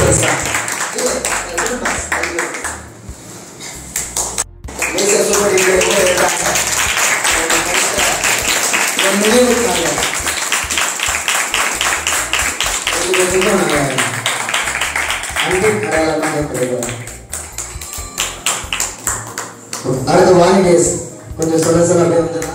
பெருசா இல்ல, அது pass. அது மீசை சூப்பர் இங்கே கூட இருக்காங்க. இந்த முடிவுக்காக இது கொஞ்சம் நாங்கள் அன்பு அடையாளமாக பெறுகிறோம் அடுத்து வாலிடேஸ் கொஞ்சம் சொல்ல சொல்ல அப்படியே வந்துடலாம்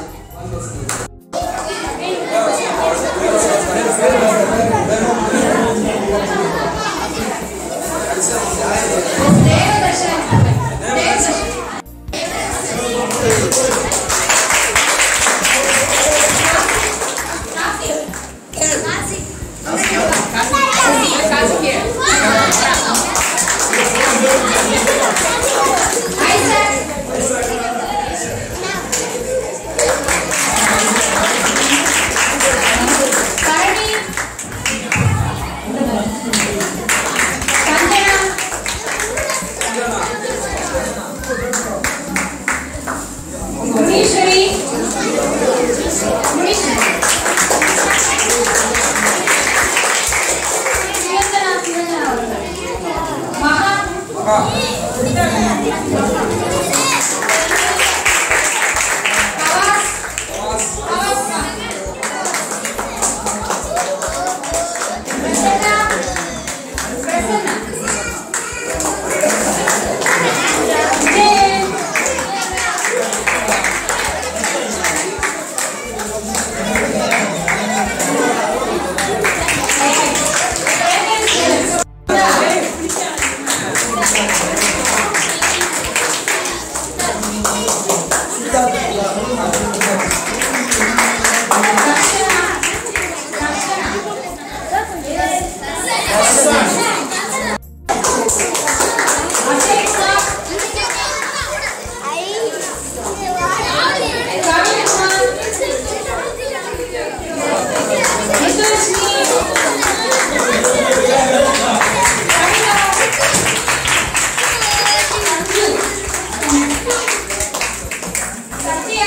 முனீஸ்வரி முனீஸ்வரி சிவந்தனா சிவந்தனா அவர்கள் மகா கவாஸ் கவாஸ் பிரசன்னா பிரசன்னா விஜயன் அசேக் சார் கவின்குமார் விஜயஸ்ரீ கவிதா சஞ்சு சத்யா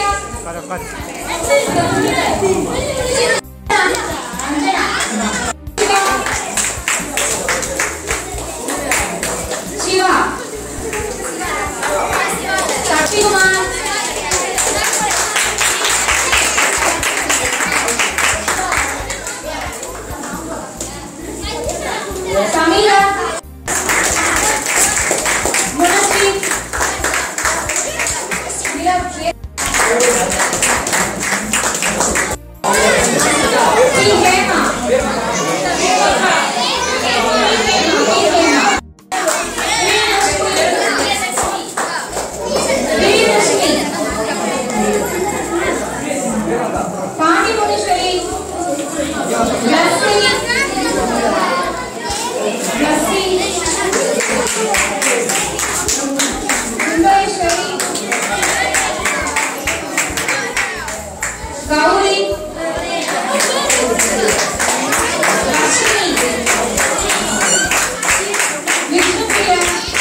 சிவா சக்திகுமார் சமீரா முனஸ்ரீ டி ஹேமா வீரலட்சுமி பாண்டி முனீஸ்வரி லஸ்ஸி லஸ்ஸி சுந்தரேஸ்வரி கௌரி லட்சுமி விஷ்ணுபிரியா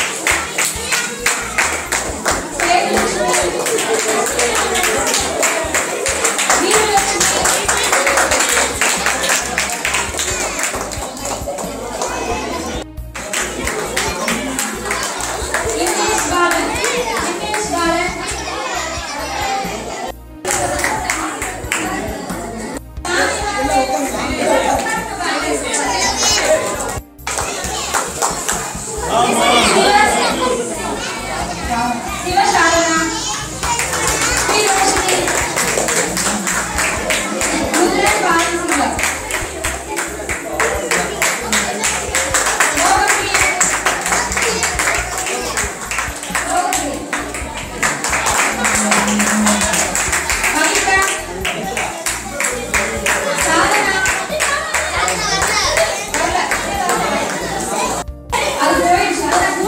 சிவசாரணா ஸ்ரீரோஷினி ருத்ரன் பாலசிங்கம் மோகப்பிரியா கவிதா சாதனா அது போயிடுச்சு அதான்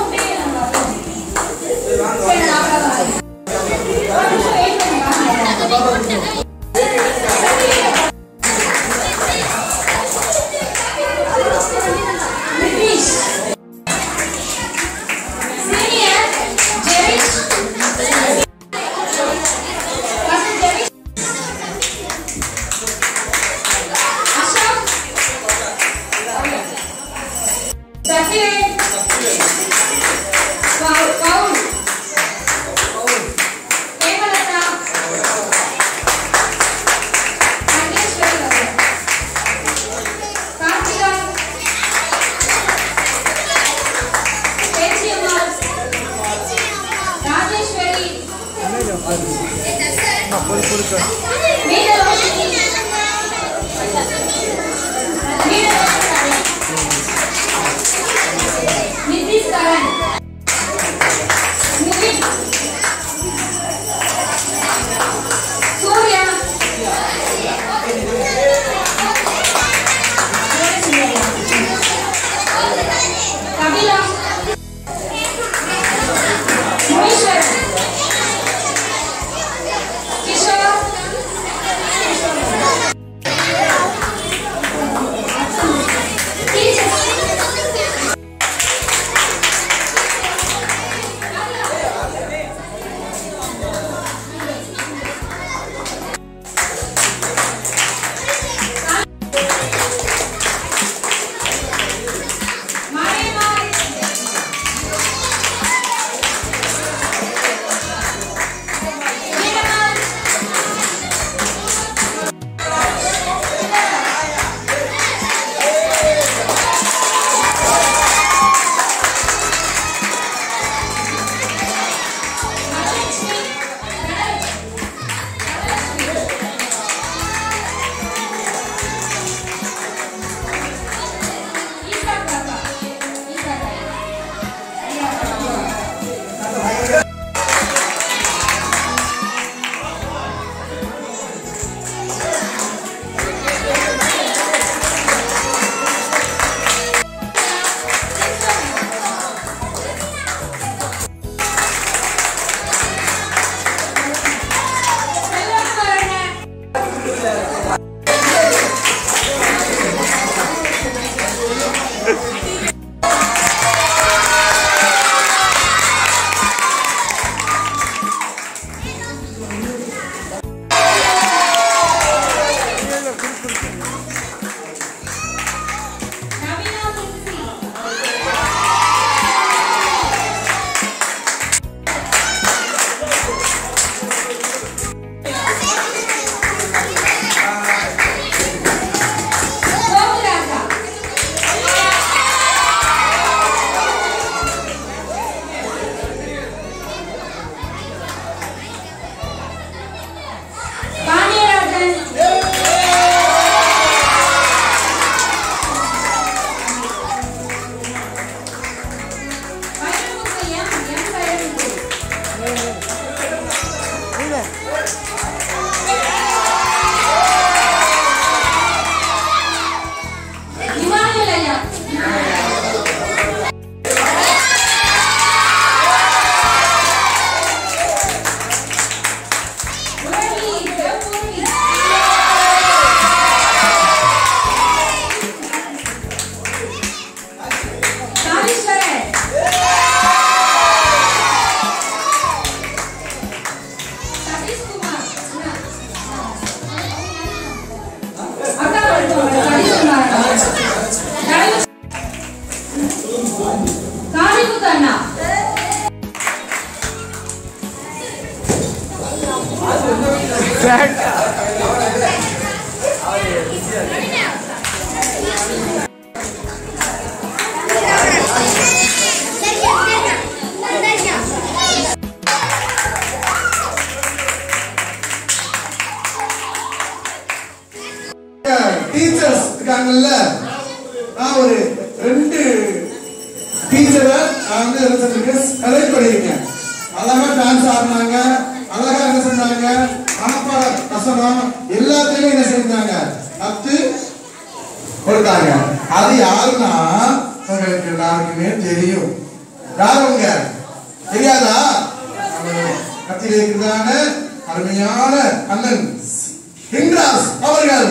டீச்சர்ஸ் இருக்காங்கல்ல நான் ஒரு ரெண்டு டீச்சரை நான் வந்து என்ன செஞ்சிருக்கேன் செலக்ட் பண்ணியிருக்கேன் அழகா டான்ஸ் ஆடினாங்க அழகா என்ன செஞ்சாங்க மனப்பாட வசனம் எல்லாத்தையுமே என்ன செஞ்சாங்க கத்து கொடுத்தாங்க அது யாருன்னா உங்களுக்கு எல்லாருக்குமே தெரியும் யார் அவங்க தெரியாதா கத்தியில் இருக்கிறதான அருமையான அண்ணன் ஹிங்ராஸ் அவர்கள்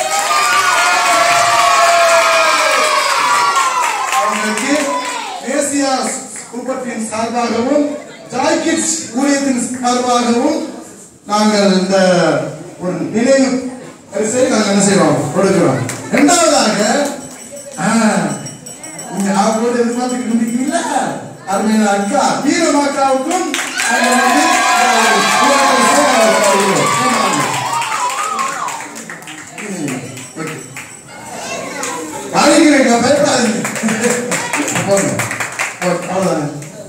அவங்களுக்கு ஏசியா குழுப்பத்தின் சார்பாகவும் ஜாய் கிட்ஸ் ஊழியத்தின் சார்பாகவும் நாங்கள் இந்த ஒரு நினைவு பரிசை நாங்கள் என்ன செய்வோம் கொடுக்கிறோம் இரண்டாவதாக ஆ, நீங்க அவங்களோட எதிர்பார்த்துக்கிட்டு இருந்தீங்கல்ல அருமையான அக்கா வீரமாக்காவுக்கும் நாங்கள் வந்து இந்த ஒரு புகழ் பரிசை நாங்கள் தருகிறோம். ஆமாங்க. ம், ஓகே. வாங்கிக்கிறீங்க பயப்படாதீங்க போங்க ஓகே, அவ்வளவுதானே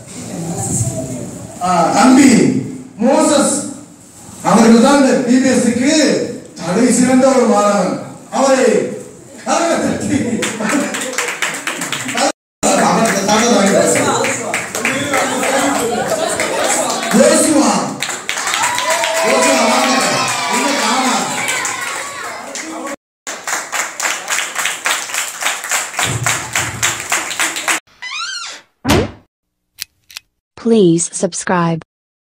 ஆ, தம்பி மோசஸ் அவர்கள் தான் இந்த பிபிஎஸ்க்கு தலை சிறந்த ஒரு மாணவன் அவரை கரங்களை தட்டி அவருக்கு தகவல் வாங்கி பேசுங்க. யோசுவா யோசுவா வாங்க இங்க காணா Please subscribe.